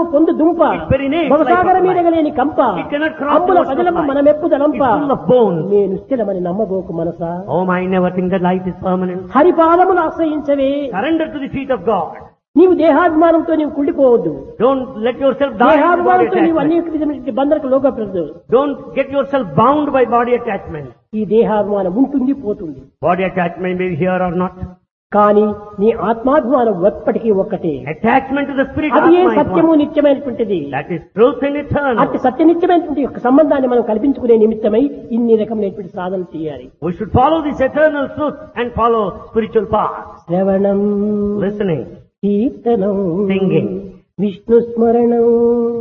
పొందు దుంప Its very name, భవసాగర life of మీద లేని కంప It cannot cross అంబుల the ocean of పదలంప life. మనమెప్పు దలంప It's full of bones. నేను స్థిరమని నమ్మబోకు మనసా Oh, I never think that life is permanent. హరిపాదములు ఆశ్రయించవే Surrender to the feet of God. నీవు దేహాభిమానంతో నీవు కుళ్ళిపోవద్దు Don't let yourself die in body దేహాభిమానంతో నీవు attachment. అనేక విధమైనటువంటి బంధనకు లోకపడదు Don't get yourself bound by body attachment. ఈ దేహాభిమానం ఉంటుంది పోతుంది Body attachment may be here or not. కానీ నీ ఆత్మాభిమానం ఎప్పటికీ ఒక్కటే Attachment to the spirit అది ఏ Atma is సత్యము one. నిత్యమైనటువంటిది That is truth and eternal. అట్టి సత్యనిత్యమైనటువంటి యొక్క సంబంధాన్ని మనం కల్పించుకునే నిమిత్తమై ఇన్ని రకమైనటువంటి సాధన చేయాలి We should follow this eternal truth and follow spiritual path. శ్రవణం Listening. కీర్తనం Singing. విష్ణు స్మరణం